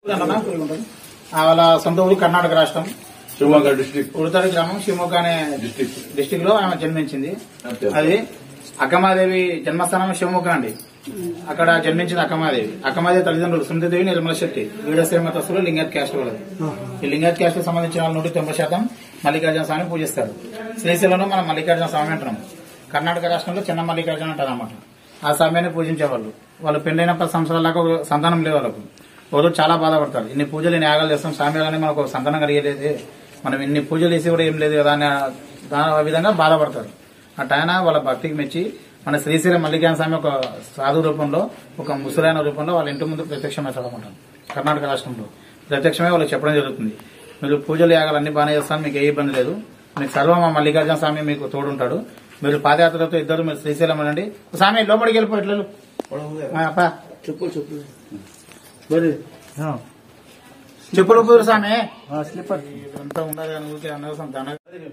ఆ వాళ్ళ సొంత ఊరు కర్ణాటక రాష్ట్రం శివమొగ్గ డిస్ట్రిక్ట్ ఉడతాడి గ్రామం శివమొగ్గ అనే డిస్ట్రిక్ట్ డిస్టిక్ లో ఆమె జన్మించింది అది అక్కమాదేవి జన్మస్థానం శివమొగ్గ అండి అక్కడ జన్మించింది అక్కమాదేవి అక్కమాదేవి తల్లిదండ్రులు సుందరదేవి నిర్మల శెట్టి వీడశ్రీమతస్తులు లింగత్ క్యాస్ట్ వాళ్ళది ఈ లింగత్ క్యాస్ట్ సంబంధించిన వాళ్ళు నూట తొంభై శాతం మల్లికార్జున స్వామిని పూజిస్తారు శ్రీశైలంలో మనం మల్లికార్జున స్వామి అంటున్నాం కర్ణాటక రాష్ట్రంలో చిన్న మల్లికార్జున అంటారు అన్నమాట ఆ స్వామిని పూజించేవాళ్ళు వాళ్ళు పెళ్ళైన పది సంవత్సరాల దాకా ఒక సంతానం లేదు వాళ్ళకు రోజు చాలా బాధపడతారు ఇన్ని పూజలు ఇన్ని యాగాలు చేస్తాం స్వామి కానీ మనకు ఒక సంతానం కలిగేది మనం ఇన్ని పూజలు చేసి కూడా ఏం లేదు కదా అని దా- ఆ విధంగా బాధపడతారు అటు ఆయన వాళ్ళ భక్తికి మెచ్చి మన శ్రీశైలం మల్లికార్జున స్వామి ఒక సాధు రూపంలో ఒక ముసలైన రూపంలో వాళ్ళ ఇంటి ముందు ప్రత్యక్షమవుతాడు అనమాట కర్ణాటక రాష్ట్రంలో ప్రత్యక్షమే వాళ్ళకి చెప్పడం జరుగుతుంది మీరు పూజలు యాగాలు అన్ని బాగానే చేస్తాను మీకు ఏ ఇబ్బంది లేదు మీకు సర్వం మా మల్లికార్జున స్వామి మీకు తోడుంటాడు మీరు పాదయాత్రతో ఇద్దరు మీరు శ్రీశైలం వెళ్ళండి స్వామి లోపలికి వెళ్ళిపోయట్లేదు చెప్పు చెప్పు మరి చెప్పులు కుదురు స్వామి స్లిప్పర్ ఇదంతా ఉండదు కానీ ఊరికే అనవసరం దండ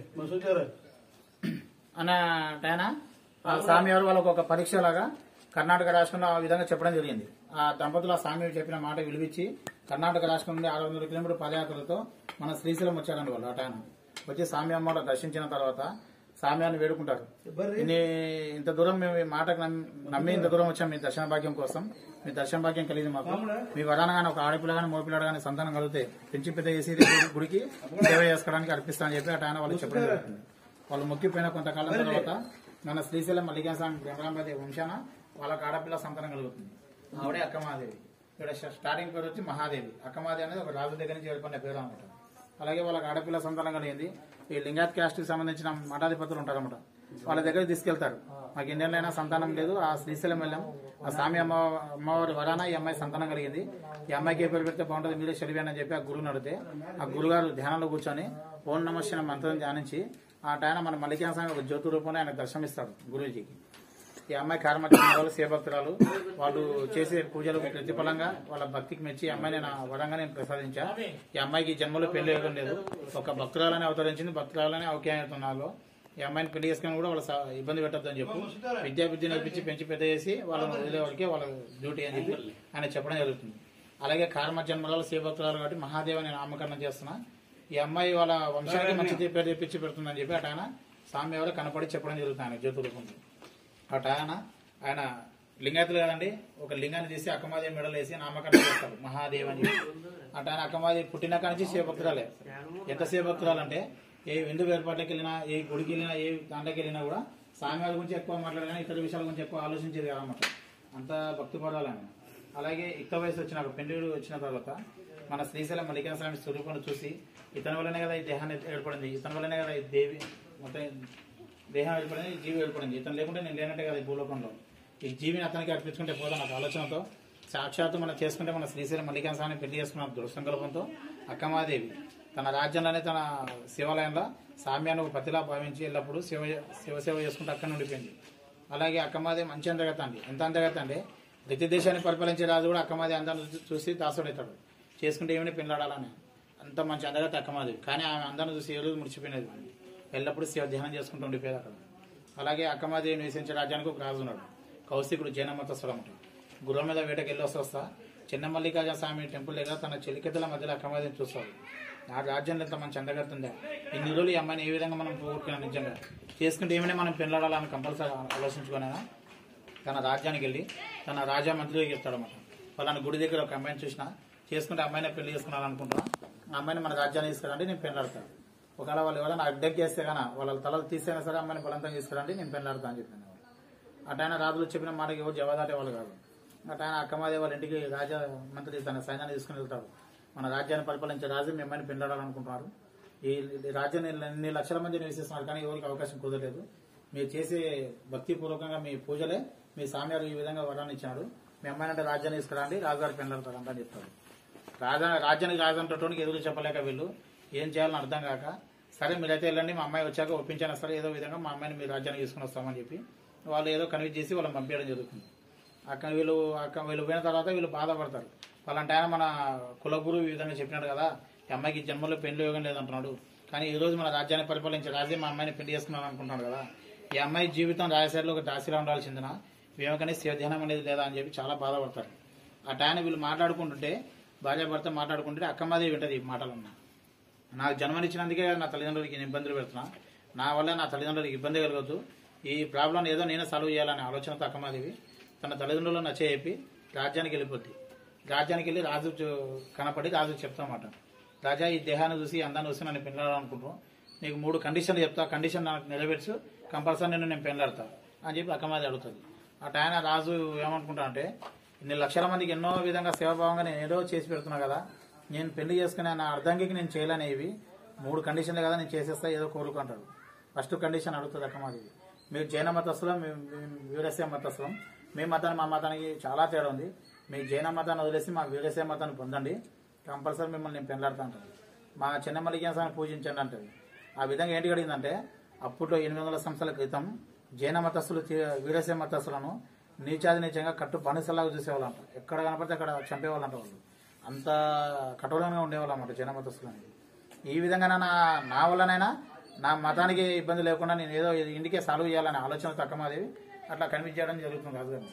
అన్న ఆయన ఆ స్వామి వారు వాళ్ళకు ఒక పరీక్ష లాగా కర్ణాటక రాష్ట్రంలో ఆ విధంగా చెప్పడం జరిగింది ఆ దంపతులు ఆ స్వామి చెప్పిన మాట విలువిచ్చి కర్ణాటక రాష్ట్రం నుండి ఆరు వందల కిలోమీటర్ పాదయాత్రలతో మన శ్రీశైలం వచ్చారండి వాళ్ళు అటు ఆయన వచ్చి స్వామి అమ్మవారు దర్శించిన తర్వాత స్వామియాన్ని వేడుకుంటారు ఇన్ని ఇంత దూరం మేము ఈ మాటకు నమ్మి- నమ్మి ఇంత దూరం వచ్చాం మీ దర్శన భాగ్యం కోసం మీ దర్శన భాగ్యం కలిగింది మాకు మీ వరాన కానీ ఒక ఆడపిల్ల కానీ మోపిల్లాడు కానీ సంతానం కలిగితే పెంచి పెద్ద చేసి రేపు గుడికి సేవ చేసుకోవడానికి అర్పిస్తా అని చెప్పి అటు ఆయన వాళ్ళు చెప్పడం జరుగుతుంది వాళ్ళు మొక్కిపోయిన కొంతకాలం తర్వాత మన శ్రీశైలం మల్లికార్జున స్వామి బ్రహ్మరాంబాదేవి వంశాన వాళ్ళకి ఆడపిల్ల సంతానం కలుగుతుంది ఆవిడే అక్కమాదేవి ఇక్కడ స్టార్టింగ్ పేరు వచ్చి మహాదేవి అక్కమాదేవి అనేది ఒక రాజు దగ్గర నుంచి ఏర్పడిన పేరు అనమాట అలాగే వాళ్ళకి ఆడపిల్ల సంతానం కలిగింది ఈ లింగాయత్ క్యాస్ట్ కి సంబంధించిన మఠాధిపతులు ఉంటారన్నమాట వాళ్ళ దగ్గర తీసుకెళ్తారు మాకు ఎన్నెళ్ళైనా సంతానం లేదు ఆ శ్రీశైలం వెళ్ళాం ఆ స్వామి అమ్మ అమ్మవారి వరాన ఈ అమ్మాయి సంతానం కలిగింది ఈ అమ్మాయికి ఏ పేరు పెడితే బాగుంటుంది మీరే చదివాను అని చెప్పి ఆ గురువుని అడిగితే ఆ గురుగారు ధ్యానంలో కూర్చొని ఓం నమశన మంత్రం ధ్యానించి ఆ టైం మన మల్లికార్జున స్వామి ఒక జ్యోతి రూపంలో ఆయన దర్శనమిస్తాడు గురూజీకి ఈ అమ్మాయి కారమతి వాళ్ళు శివభక్తురాలు వాళ్ళు చేసే పూజలకు ప్రతిఫలంగా వాళ్ళ భక్తికి మెచ్చి ఈ అమ్మాయిని నా వరంగా నేను ప్రసాదించా ఈ అమ్మాయికి ఈ జన్మలో పెళ్లి యోగం లేదు ఒక భక్తురాలని అవతరించింది భక్తురాలని అవకాశం ఈ అమ్మాయిని పెళ్లి చేసుకుని కూడా వాళ్ళ స- ఇబ్బంది పెట్టద్దు అని చెప్పి విద్యా విద్య నేర్పించి పెంచి పెద్ద చేసి వాళ్ళని వదిలే వరకే వాళ్ళ డ్యూటీ అని చెప్పి ఆయన చెప్పడం జరుగుతుంది అలాగే కారమ జన్మలలో శివభక్తురాలు కాబట్టి మహాదేవని నామకరణం చేస్తున్నా ఈ అమ్మాయి వాళ్ళ వంశానికి మంచి పేరు తెప్పించి పెడుతుందని చెప్పి అటు ఆయన స్వామి ఎవరో కనపడి చెప్పడం జరుగుతుంది ఆయన జ్యోతి రూపంలో అటు ఆయన ఆయన లింగాయతులు కదండి ఒక లింగాన్ని తీసి అక్కమాదేవి మెడలు వేసి నామకరణం చేస్తారు మహాదేవ్ అని చెప్పి అటు ఆయన అక్కమాదేవి పుట్టిన కానించి శివభక్తురాలే ఎంత శివభక్తురాలు అంటే ఏ ఎందుకు ఏర్పాట్లకి వెళ్ళినా ఏ గుడికి వెళ్ళినా ఏ దాంట్లోకి వెళ్ళినా కూడా స్వామివారి గురించి ఎక్కువ మాట్లాడగానే ఇతర విషయాల గురించి ఎక్కువ ఆలోచించేది కాదన్నమాట అంత భక్తి పడాలని అలాగే యుక్త వయసు వచ్చినాక పెళ్లిడు వచ్చిన తర్వాత మన శ్రీశైలం మల్లికార్జున స్వామి స్వరూపాన్ని చూసి ఇతని వల్లనే కదా ఈ దేహాన్ని ఏర్పడింది ఇతని వల్లనే కదా ఈ దేవి మొత్తం దేహం ఏర్పడింది ఈ జీవి ఏర్పడింది ఇతను లేకుంటే నేను లేనట్టే కదా ఈ భూలోకంలో ఈ జీవిని అతనికి అర్పించుకుంటే పోదా నాకు ఆలోచనతో సాక్షాత్తు మనం చేసుకుంటే మన శ్రీశైలం మల్లికార్జున స్వామిని పెళ్లి చేసుకున్న దృఢసంకల్పంతో అక్కమాదేవి తన రాజ్యంలోనే తన శివాలయంలో సామ్యాన్ని ఒక పతిలా భావించి ఎల్లప్పుడూ శివ శివసేవ చేసుకుంటూ అక్కడ ఉండిపోయింది అలాగే అక్కమాదేవి మంచి అందగత అండి ఎంత అందగత అంటే ప్రతి దేశాన్ని పరిపాలించే రాజు కూడా అక్కమాది అందాన్ని చూ- చూసి దాసుడవుతాడు చేసుకుంటే ఏమైనా పెళ్ళాడాలని అంత మంచి అందగత అక్కమాదేవి కానీ ఆమె అందాన్ని చూసి ఏ రోజు ముడిచిపోయినది ఎల్లప్పుడూ శివ ధ్యానం చేసుకుంటూ ఉండిపోయేది అక్కడ అలాగే అక్కమాదేవి నివసించే రాజ్యానికి ఒక రాజు ఉన్నాడు కౌశికుడు జైనమతస్తుడు అనమాట గుర్రం మీద వేటకి వెళ్ళి వస్తూ వస్తా చిన్న మల్లికార్జున స్వామి టెంపుల్ దగ్గర తన చెలికెత్తల మధ్యలో అక్కమాదేవిని చూస్తాడు నా రాజ్యంలో ఎంత మంచి అందగడుతుందా ఇన్ని రోజులు ఈ అమ్మాయిని ఏ విధంగా మనం పోగొట్టుకున్నాం నిజంగా చేసుకుంటే ఏమైనా మనం పెళ్ళాడాలని కంపల్సరీ ఆలోచించుకునేనా తన రాజ్యానికి వెళ్ళి తన రాజా మంత్రికి చెప్తాడన్నమాట వాళ్ళని గుడి దగ్గర ఒక అమ్మాయిని చూసిన చేసుకుంటే అమ్మాయిని పెళ్లి చేసుకున్నాను ఆ అమ్మాయిని మన రాజ్యాన్ని తీసుకురండి నేను పెళ్ళాడతాను ఒకవేళ వాళ్ళు ఎవరైనా అడ్డంకి చేస్తే గానా వాళ్ళ తలలు తీసైనా సరే అమ్మాయిని బలంతం తీసుకురండి నేను పెళ్ళాడతా అని చెప్పాను అటు ఆయన రాజులు చెప్పిన మాటకి ఎవరు జవాదాటే వాళ్ళు కాదు అటు ఆయన అక్కమాదే వాళ్ళ ఇంటికి రాజా మంత్రి తన సైన్యాన్ని తీసుకుని వెళ్తాడు మన రాజ్యాన్ని పరిపాలించే రాజు మీ అమ్మాయిని పెళ్ళాడాలనుకుంటున్నారు ఈ ఈ రాజ్యాన్ని ఎన్ని లక్షల మంది నివసిస్తున్నారు కానీ ఎవరికి అవకాశం కుదరలేదు మీరు చేసే భక్తిపూర్వకంగా మీ పూజలే మీ సామ్యాలు ఈ విధంగా వరాన్ని ఇచ్చినాడు మీ అమ్మాయిని అంటే రాజ్యాన్ని తీసుకురండి రాజుగారు పెళ్ళాడతారు అని చెప్తారు రాజా రాజ్యానికి రాజంటోనికి ఎదురు చెప్పలేక వీళ్ళు ఏం చేయాలని అర్థం కాక సరే మీరైతే వెళ్ళండి మా అమ్మాయి వచ్చాక ఒప్పించాను సరే ఏదో విధంగా మా అమ్మాయిని మీ రాజ్యానికి తీసుకుని వస్తామని చెప్పి వాళ్ళు ఏదో కన్విన్స్ చేసి వాళ్ళని పంపించడం జరుగుతుంది అక్కడ వీళ్ళు అక్కడ వీళ్ళు పోయిన తర్వాత వీళ్ళు బాధపడతారు వాళ్ళంటే ఆయన మన కులగురు ఈ విధంగా చెప్పినాడు కదా ఈ అమ్మాయికి జన్మలో పెళ్లి యోగం లేదంటున్నాడు కానీ ఈ రోజు మన రాజ్యాన్ని పరిపాలించే రాజే మా అమ్మాయిని పెళ్లి చేసుకున్నాను అనుకుంటున్నాడు కదా ఈ అమ్మాయి జీవితం రాజశేఖర్లో ఒక దాసిలా ఉండాల్సిందిన వేమకని శివధ్యానం అనేది లేదా అని చెప్పి చాలా బాధపడతారు ఆ టైం వీళ్ళు మాట్లాడుకుంటుంటే భార్య భర్త మాట్లాడుకుంటే అక్కమాది వింటది ఈ మాటలన్నా నాకు జన్మనిచ్చినందుకే నా తల్లిదండ్రులకి నేను ఇబ్బందులు పెడుతున్నా నా వల్ల నా తల్లిదండ్రులకి ఇబ్బంది కలగద్దు ఈ ప్రాబ్లం ఏదో నేనే సాల్వ్ చేయాలనే ఆలోచనతో అక్కమాదేవి తన తల్లిదండ్రులను నచ్చేపి రాజ్యానికి వెళ్ళిపోద్ది రాజ్యానికి వెళ్ళి రాజు చూ- కనపడి రాజుకు చెప్తామాట రాజా ఈ దేహాన్ని చూసి అందాన్ని చూసి నన్ను పెళ్ళాలనుకుంటున్నాను నీకు మూడు కండిషన్లు చెప్తా కండిషన్ నాకు నెరవేర్చు కంపల్సరీ నిన్ను నేను పెళ్ళాడతా అని చెప్పి అక్కమాది అడుగుతుంది అటు ఆయన రాజు ఏమనుకుంటా అంటే ఇన్ని లక్షల మందికి ఎన్నో విధంగా సేవాభావంగా నేను ఏదో చేసి పెడుతున్నా కదా నేను పెళ్లి చేసుకునే నా అర్ధంగికి నేను చేయలేనివి మూడు కండిషన్లు కదా నేను చేసేస్తా ఏదో కోరుకుంటాడు ఫస్ట్ కండిషన్ అడుగుతుంది అక్కమాది మీరు జైన మతస్థులం మేము మేము వీరస్య మతస్థులం మీ మతాన్ని మా మతానికి చాలా తేడా ఉంది మీ జైన మతాన్ని వదిలేసి మా వీరస్య మతాన్ని పొందండి కంపల్సరీ మిమ్మల్ని నేను పెళ్ళాడుతా అంటాను మా చిన్న మల్లికేశాన్ని పూజించండి అంటది ఆ విధంగా ఏంటి అడిగిందంటే అప్పట్లో ఎనిమిది వందల సంవత్సరాల క్రితం జైన మతస్థులు తి- వీరస్య మతస్థులను నీచాది నీచంగా కట్టు బానిసలాగా చూసేవాళ్ళంట ఎక్కడ కనపడితే అక్కడ చంపేవాళ్ళంట వాళ్ళు అంత కఠోరంగా ఉండేవాళ్ళు అన్నమాట జైన మతస్థులు అనేది ఈ విధంగా నా నా వల్లనైనా నా మతానికి ఇబ్బంది లేకుండా నేను ఏదో ఇంటికే సాల్వ్ చేయాలనే ఆలోచన తక్కువది అట్లా కనిపించడం జరుగుతుంది రాజుగారు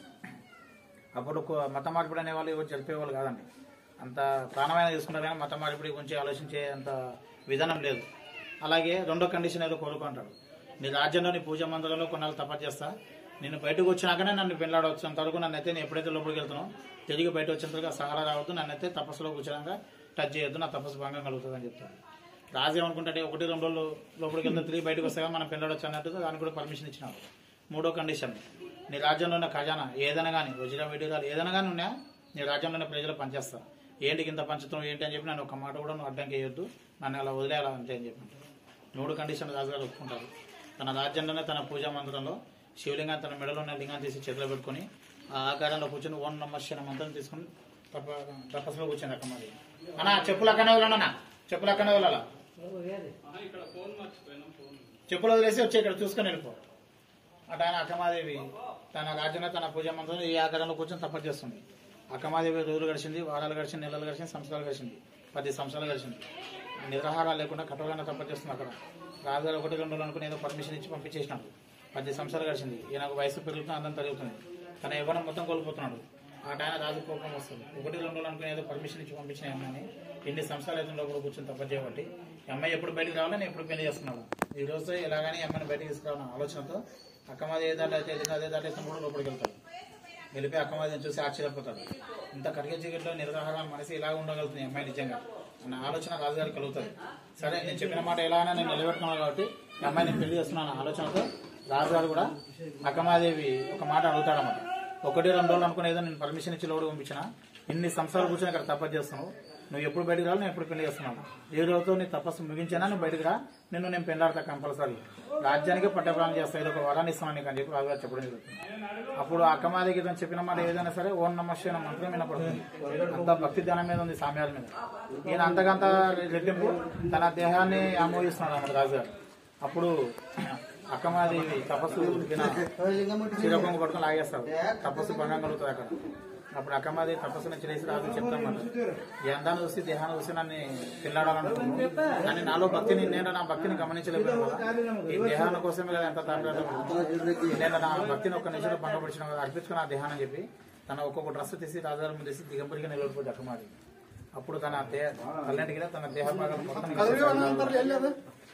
అప్పుడు కొ- మత మార్పిడి అనేవాళ్ళు ఎవరు జరిపేవాళ్ళు కాదండి అంత ప్రాణమైన తీసుకుంటారు కానీ మత మార్పిడి గురించి ఆలోచించే అంత విధానం లేదు అలాగే రెండో కండిషన్ ఏదో కోరుకుంటాడు నీ రాజ్యంలో నీ పూజ మందిరంలో కొన్నాళ్ళు తపస్సు చేస్తా నేను బయటకు వచ్చినాకనే నన్ను పెళ్ళాడవచ్చు అంతవరకు నన్ను అయితే నేను ఎప్పుడైతే లోపలికి వెళ్తానో తిరిగి బయట వచ్చేంతగా సహారా రావద్దు నన్ను అయితే తపస్సులో కూర్చోడానికి టచ్ చేయొద్దు నా తపస్సు భంగం కలుగుతుంది అని చెప్తాడు రాజు ఏమనుకుంటే ఒకటి రెండు రోజులు లోపలికి వెళ్తే తిరిగి బయటకు వస్తాగా మనం పెళ్ళాడొచ్చు అన్నట్టుగా దానికి కూడా పర్మిషన్ ఇచ్చినాడు మూడో కండిషన్ నీ రాజ్యంలో ఉన్న ఖజానా ఏదైనా కానీ వజ్ర వీడియోలు ఏదైనా కానీ ఉన్నా నీ రాజ్యంలో ఉన్న ప్రజలు పనిచేస్తా ఏంటికి ఇంత పంచుతాం ఏంటి అని చెప్పి నన్ను ఒక మాట కూడా నువ్వు అడ్డంకి వేయొద్దు నన్ను అలా వదిలేయాలా అంతే అని చెప్పి అంటారు. మూడు కండిషన్ రాజుగారు ఒప్పుకుంటారు తన రాజ్యంలోనే తన పూజా మందిరంలో శివలింగాన్ని తన మెడలో ఉన్న లింగాన్ని తీసి చేతిలో పెట్టుకొని ఆ ఆకారంలో కూర్చొని ఓం నమస్య మంత్రం తీసుకుని తప్ప తపస్సులో కూర్చొని అక్క మరి అన్నా చెప్పులు అక్కనే వెళ్ళనా చెప్పులు అక్కనే వెళ్ళాలా చెప్పులు వదిలేసి వచ్చి ఇక్కడ చూసుకొని వెళ్ళిపో అటు ఆయన అక్కమాదేవి తన రాజ్యంలో తన పూజా మంత్రం ఈ ఆకారంలో కూర్చొని తపస్సు చేస్తుంది అక్కమాదేవి రోజులు గడిచింది వారాలు గడిచింది నెలలు గడిచింది సంవత్సరాలు గడిచింది పది సంవత్సరాలు గడిచింది నిద్రాహారాలు లేకుండా కఠోరంగా తపస్సు చేస్తుంది అక్కడ రాజుగారు ఒకటి రెండు రోజులు అనుకుని ఏదో పర్మిషన్ ఇచ్చి పంపించేసినాడు పది సంవత్సరాలు గడిచింది ఈయనకు వయసు పెరుగుతుంది అందరం పెరుగుతుంది తన యవ్వనం మొత్తం కోల్పోతున్నాడు ఆ టైం రాజు కోపం వస్తుంది ఒకటి రెండు రోజులు అనుకుని ఏదో పర్మిషన్ ఇచ్చి పంపించిన అమ్మాయిని ఎన్ని సంవత్సరాలు అయితే లోపల కూర్చొని తప్ప చేయబట్టి ఈ అమ్మాయి ఎప్పుడు బయటకు రావాలో నేను ఎప్పుడు పెళ్లి చేస్తున్నాడు ఈ రోజు ఎలాగని ఈ అమ్మాయిని బయటకు తీసుకురావాలన్న ఆలోచనతో అక్కమాది ఏ దాంట్లో అయితే వెళ్ళిందో అదే దాంట్లో కూడా లోపలికి వెళ్తాడు వెళ్ళిపోయి అక్కమాదిని చూసి ఆశ్చర్యపోతాడు ఇంత కరిగే చీకట్లో నిరాహారం మనసి ఇలా ఉండగలుగుతుంది ఈ అమ్మాయి నిజంగా అన్న ఆలోచన రాజుగారికి కలుగుతుంది సరే నేను చెప్పిన మాట ఎలా అయినా నేను నిలబెట్టుకున్నాను కాబట్టి ఈ అమ్మాయి నేను పెళ్లి చేస్తున్నాను అన్న ఆలోచనతో రాజుగారు కూడా అక్కమాదేవి ఒక మాట అడుగుతాడన్నమాట ఒకటి రెండు రోజులు అనుకుని ఏదో నేను పర్మిషన్ ఇచ్చి లోడు పంపించిన ఇన్ని సంవత్సరాలు కూర్చొని ఇక్కడ తపస్సు చేస్తున్నావు నువ్వు ఎప్పుడు బయటకు రావాలి నేను ఎప్పుడు పెళ్లి చేస్తున్నాను ఏ రోజుతో నీ తపస్సు ముగించినా నువ్వు బయటకు రా నిన్ను నేను పెళ్ళాడతా కంపల్సరీ రాజ్యానికి పట్టప్రాణం చేస్తా ఇది ఒక వరాన్ని ఇస్తాను నీకు అని చెప్పి రాజుగారు చెప్పడం జరుగుతుంది అప్పుడు అక్కమాది గీతం చెప్పిన మాట ఏదైనా సరే ఓం నమస్య మంత్రం వినపడుతుంది అంత భక్తి ధ్యానం మీద ఉంది సామ్యాల మీద ఈయన అంతకంత రెట్టింపు తన దేహాన్ని ఆమోదిస్తున్నాడు అన్నమాట రాజుగారు అప్పుడు అక్కమాదేవి తపస్సు చిరకొంగు పట్టుకొని లాగేస్తారు తపస్సు భంగం కలుగుతుంది అక్కడ అప్పుడు అక్కమాదేవి తపస్సు నుంచి లేచి రాజు చెప్తామన్నమాట ఈ అందాన్ని చూసి దేహాన్ని చూసి నన్ను పిల్లాడాలనుకుంటున్నాను కానీ నాలో భక్తిని నేను నా భక్తిని గమనించలేకపోయాను కదా ఈ దేహాన్ని కోసమే కదా ఎంత తాపత్రయం నేను నా భక్తిని ఒక్క నిమిషంలో భంగపరిచిన కదా అర్పించుకుని ఆ దేహాన్ని చెప్పి తన ఒక్కొక్క డ్రెస్ తీసి రాజాల ముందు తీసి దిగంబరిగా నిలబడిపోయింది అక్కమాది అప్పుడు తన దేహ తల్లింటికి తన దేహ భాగాలు మొత్తం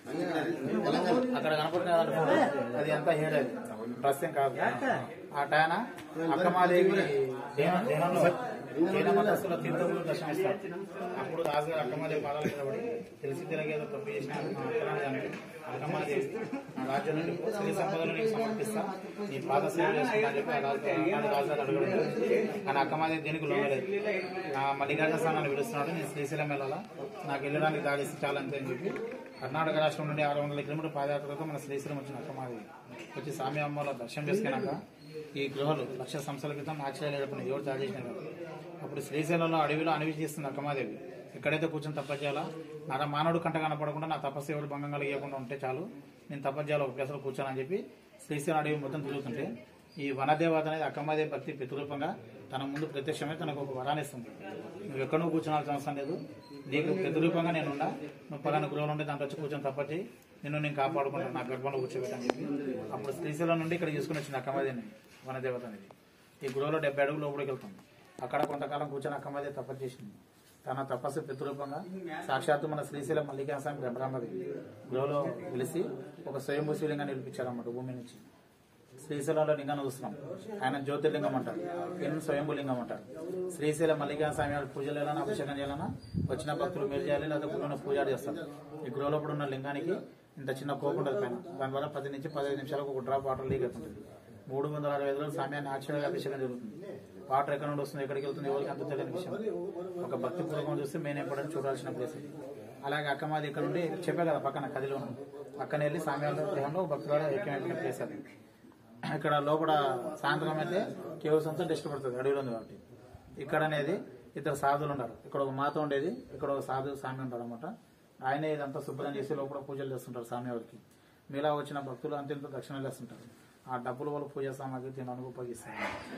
అక్కడ కనపడుతుంది కదండి ఫోటో అది అంతా హెయిర్ అది డ్రెస్ ఏం కాదు ఆ టైన అక్కమాదేవి దేహ- దేహంలో దేహమతస్సులో తీర్థములు దర్శనమిస్తారు అప్పుడు రాజుగారు అక్కమాదేవి పాదాలు నిలబడి తెలిసి తిరగేదో తప్పు చేసిన మా అక్కరాని దానికి అక్కమాదేవి నా రాజ్యం నుండి స్త్రీ సంపదలు నీకు సమర్పిస్తా నీ పాద సేవ చేసుకుంటా అని చెప్పి ఆ రాజు ఆ రాజుగారు అడగడం కానీ అక్కమాదేవి దేనికి లొంగలేదు నా మల్లికార్జున స్వామిని పిలుస్తున్నాడు నేను శ్రీశైలం వెళ్ళాలా నాకు వెళ్ళడానికి దాడి ఇస్తే చాలంతే అని చెప్పి కర్ణాటక రాష్ట్రం నుండి ఆరు వందల కిలోమీటర్ పాదయాత్రతో మన శ్రీశైలం వచ్చిన అక్కమాదేవి వచ్చి స్వామి అమ్మలో దర్శనం చేసుకున్నాక ఈ గృహాలు లక్ష సంవత్సరాల క్రితం ఆశ్చర్యాలు ఏర్పడినాయి ఎవరు చార్జ్ చేసినారు కదా. అప్పుడు శ్రీశైలంలో అడవిలో అన్వేషిస్తుంది అక్కమాదేవి ఎక్కడైతే కూర్చొని తపస్సు చేయాలా నా మానవుడు కంట కనపడకుండా నా తపస్సు ఎవరు భంగం కలిగకుండా ఉంటే చాలు నేను తపస్సు చేయాలి ఒక ప్లేస్లో కూర్చోనని చెప్పి శ్రీశైలం అడవి మొత్తం తిరుగుతుంటే ఈ వనదేవత అనేది అక్కమాదేవి భక్తి ప్రతిరూపంగా తన ముందు ప్రత్యక్షమై తనకు ఒక వరాన్ని ఇస్తుంది నువ్వు ఎక్కడ నువ్వు కూర్చోనాల్సిన అవసరం లేదు నీకు ప్రతిరూపంగా నేనున్నా నువ్వు పలానా గృహంలో ఉంటే దాంట్లో వచ్చి కూర్చొని తప్పటి నిన్ను నేను కాపాడుకుంటాను నా గర్భంలో కూర్చోబెట్టని చెప్పి అప్పుడు శ్రీశైలం నుండి ఇక్కడ తీసుకుని వచ్చింది అక్కమాదేవిని వనదేవత అనేది ఈ గృహలో డెబ్బై అడుగులు లోపలికి వెళ్తాం అక్కడ కొంతకాలం కూర్చొని అక్కమాదేవి తపస్సు చేసింది తన తపస్సు పితృరూపంగా సాక్షాత్తు మన శ్రీశైలం మల్లికాస్వామి బ్రహ్మరామది గృహలో వెలిసి ఒక స్వయంభూ శివలింగాన్ని నిలిపించారన్నమాట భూమి నుంచి శ్రీశైలంలో లింగాన్ని చూస్తున్నాం ఆయన జ్యోతిర్లింగం అంటారు ఈయన స్వయంభూలింగం అంటారు శ్రీశైలం మల్లికా స్వామి వారి పూజలు చేయాలన్నా అభిషేకం చేయాలన్నా వచ్చిన భక్తులు మీరు చేయాలి లేదా గురువుని పూజ చేస్తారు ఈ గృహ లోపల ఉన్న లింగానికి ఇంత చిన్న కోపు ఉంటుంది పైన దానివల్ల పది నుంచి పదిహేను నిమిషాలకు ఒక డ్రాప్ వాటర్ లీక్ అవుతుంది మూడు వందల అరవై ఐదు రోజులు సమయాన్ని ఆశ్చర్యంగా అభిషేకం జరుగుతుంది వాటర్ ఎక్కడ నుండి వస్తుంది ఎక్కడికి వెళ్తుంది ఎవరికి అంత తెలియని విషయం ఒక భక్తి పూర్వకం చూస్తే మెయిన్ ఇంపార్టెంట్ చూడాల్సిన ప్లేస్ ఇది అలాగే అక్కమాది ఇక్కడ నుండి చెప్పే కదా పక్కన కదిలో ఉన్నాం పక్కన వెళ్ళి సామ్యాల గృహంలో భక్తుల ఐక్యమైన ప్లేస్ అది ఇక్కడ లోపల సాయంత్రం అయితే కేవ్స్ అంతా డస్ట్ పడుతుంది అడవిలో ఉంది కాబట్టి ఇక్కడ అనేది ఇద్దరు సాధువులు ఉన్నారు ఇక్కడ ఒక మాత ఉండేది ఇక్కడ ఒక సాధు స్వామి ఉంటాడు అనమాట ఆయనే ఇదంతా శుభ్రం చేసి లోపల పూజలు చేస్తుంటారు స్వామి వారికి మీలా వచ్చిన భక్తులు అంత దక్షిణలు వేస్తుంటారు ఆ డబ్బులు వాళ్ళు పూజ సామాగ్రి తినడానికి ఉపయోగిస్తారు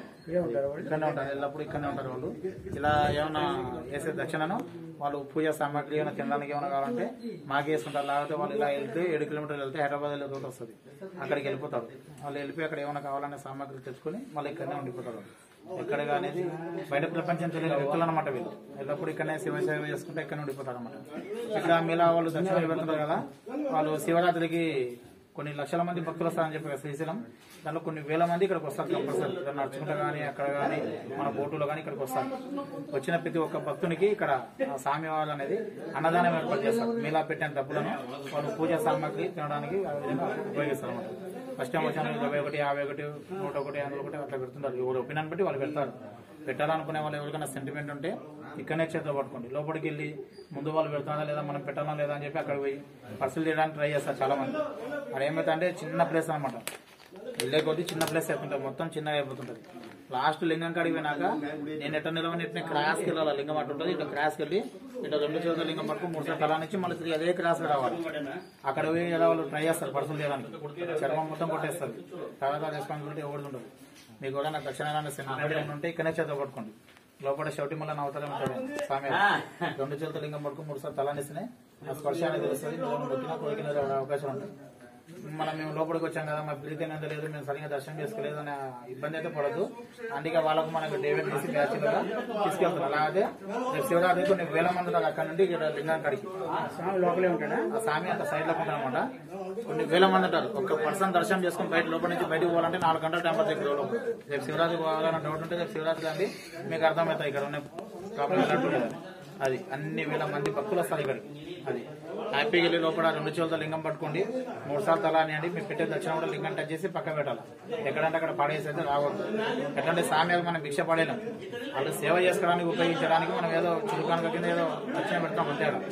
ఇక్కడనే ఉంటారు ఎల్లప్పుడు ఇక్కడనే ఉంటారు వాళ్ళు ఇలా ఏమైనా వేసే దక్షిణను వాళ్ళు పూజ సామాగ్రి ఏమైనా తినడానికి ఏమైనా కావాలంటే మాకే వేస్తుంటారు లేకపోతే వాళ్ళు ఇలా వెళ్తే ఏడు కిలోమీటర్లు వెళ్తే హైదరాబాద్ వెళ్ళే రోడ్ వస్తుంది అక్కడికి వెళ్ళిపోతారు వాళ్ళు వెళ్ళిపోయి అక్కడ ఏమైనా కావాలనే సామాగ్రి తెచ్చుకొని మళ్ళీ ఇక్కడనే ఉండిపోతారు ఎక్కడ అనేది బయట ప్రపంచం తెలియని వ్యక్తులు అనమాట వీళ్ళు ఎల్లప్పుడు ఇక్కడనే శివ సేవ చేసుకుంటే ఇక్కడ ఉండిపోతారు అనమాట ఇక్కడ మీలా వాళ్ళు దక్షిణ వెళ్తున్నారు కదా వాళ్ళు శివరాత్రికి కొన్ని లక్షల మంది భక్తులు వస్తారని చెప్పి శ్రీశైలం దాంట్లో కొన్ని వేల మంది ఇక్కడికి వస్తారు కంపల్సరీ ఇక్కడ నడుచుకుంటా కానీ అక్కడ కానీ మన బోటులో కానీ ఇక్కడికి వస్తారు వచ్చిన ప్రతి ఒక్క భక్తునికి ఇక్కడ ఆ స్వామి వాళ్ళు అనేది అన్నదానం ఏర్పాటు చేస్తారు మీలా పెట్టిన డబ్బులను వాళ్ళు పూజా సామాగ్రి తినడానికి ఆ విధంగా ఉపయోగిస్తారు అన్నమాట ఫస్ట్ టైం వచ్చిన ఇరవై ఒకటి యాభై ఒకటి నూట ఒకటి వందల ఒకటి అట్లా పెడుతుంటారు ఎవరు ఒపీనియన్ బట్టి వాళ్ళు పెడతారు పెట్టాలనుకునే వాళ్ళు ఎవరికైనా సెంటిమెంట్ ఉంటే ఇక్కడనే చేతిలో పట్టుకోండి లోపలికి వెళ్ళి ముందు వాళ్ళు పెడతారా లేదా మనం పెట్టాలా లేదా అని చెప్పి అక్కడ పోయి పర్సలు చేయడానికి ట్రై చేస్తారు చాలా మంది అక్కడ ఏమైతే అంటే చిన్న ప్లేస్ అనమాట వెళ్ళే కొద్దీ చిన్న ప్లేస్ అయిపోతుంది మొత్తం చిన్నగా అయిపోతుంటది లాస్ట్ లింగం కాడికి పోయినాక నేను ఎట్ట నిలవని ఎట్లా క్రాస్కి వెళ్ళాలి లింగం అటు ఉంటుంది ఇట్లా క్రాస్కి వెళ్ళి ఇట్లా రెండు చేతుల లింగం పట్టుకు మూడు సార్లు తలా నుంచి మళ్ళీ తిరిగి అదే క్రాస్ రావాలి అక్కడ పోయి ఎలా వాళ్ళు ట్రై చేస్తారు పర్సలు చేయడానికి చర్మం మొత్తం కొట్టేస్తారు తర్వాత రెస్పాన్సిబిలిటీ ఎవరు ఉండదు మీకు కూడా నాకు దక్షిణ ఉంటే ఇక్కడనే చేత పట్టుకోండి లోపల షౌటి మళ్ళీ నవ్వుతారే ఉంటాడు స్వామి రెండు చేతుల లింగం పట్టుకుని మూడు సార్లు తలానిస్తేనే ఆ స్పర్శ అనేది తెలుస్తుంది మనం మొక్కినా కోరికన అవకాశం ఉంటుంది మనం మేము లోపలికి వచ్చాం కదా మా ప్రీతి అనేది లేదు మేము సరిగా దర్శనం చేసుకోలేదు అనే ఇబ్బంది అయితే పడదు అందుకే వాళ్ళకు మనకు డేవిడ్ తీసి బ్యాచులుగా తీసుకెళ్తారు అలాగే రేపు శివరాత్రి కొన్ని వేల మంది ఉన్నారు అక్కడ నుండి ఇక్కడ లింగం కాడికి లోపలే ఉంటాడా ఆ స్వామి అంత సైడ్ లో ఉంటాడు అనమాట కొన్ని వేల మంది ఉంటారు ఒక పర్సన్ దర్శనం చేసుకుని బయట లోపల నుంచి బయటకు పోవాలంటే నాలుగు గంటల టైం పడుతుంది ఇక్కడ లోపల. రేపు శివరాత్రి పోవాలన్న డౌట్ ఉంటే రేపు శివరాత్రి అండి మీకు అర్థమవుతాయి ఇక్కడ ఉన్న ప్రాబ్లం ఎలాంటి లేదు. అది అన్ని వేల మంది భక్తులు వస్తారు ఇక్కడికి అది హ్యాపీగా వెళ్ళి లోపల రెండు చేతులతో లింగం పట్టుకోండి మూడు సార్లు తలా అని మీరు పెట్టే దక్షిణ కూడా లింగం టచ్ చేసి పక్క పెట్టాలి ఎక్కడంటే అక్కడ పడేసి అయితే రావద్దు ఎట్లాంటి సామ్యాలు మనం భిక్ష పడేయలేం వాళ్ళు సేవ చేసుకోవడానికి ఉపయోగించడానికి మనం ఏదో చురుకానుక కింద ఏదో దక్షిణ పెడతాం అంతే ఆడ.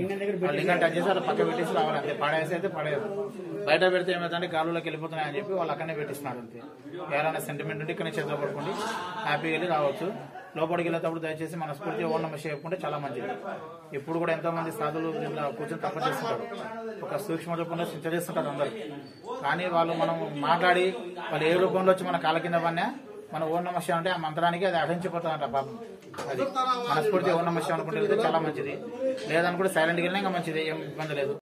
ఆ లింగం టచ్ చేసి అలా పక్క పెట్టేసి రావాలి అంతే పడేసి అయితే పడేయదు బయట పెడితే ఏమైందంటే గాలులోకి వెళ్ళిపోతున్నాయని చెప్పి వాళ్ళు అక్కడనే పెట్టిస్తున్నారు అంతే ఎవరైనా సెంటిమెంట్ ఉంటే ఇక్కడనే చేతిలో పడుకోండి హ్యాపీగా వెళ్ళి రావచ్చు లోపలికి వెళ్ళేటప్పుడు దయచేసి మనస్ఫూర్తిగా ఓ నమ చెప్పుకుంటే చాలా మంచిది ఇప్పుడు కూడా ఎంతో మంది సాధువులు ఇలా కూర్చొని తప్ప చేస్తుంటారు ఒక సూక్ష్మ రూపంలో చింతచేస్తుంటారు అందరూ కానీ వాళ్ళు మనం మాట్లాడి వాళ్ళు ఏ రూపంలో వచ్చి మన కాళ్ళ కింద పడినా మన ఓం నమ శివాయ అంటే ఆ మంత్రానికి అది అహించిపోతుందంట పాపం అది మనస్ఫూర్తి ఓం నమ శివాయ అనుకుంటే వెళ్తే చాలా మంచిది లేదనుకుంటే సైలెంట్గా వెళ్ళినా ఇంకా మంచిది ఏం ఇబ్బంది లేదు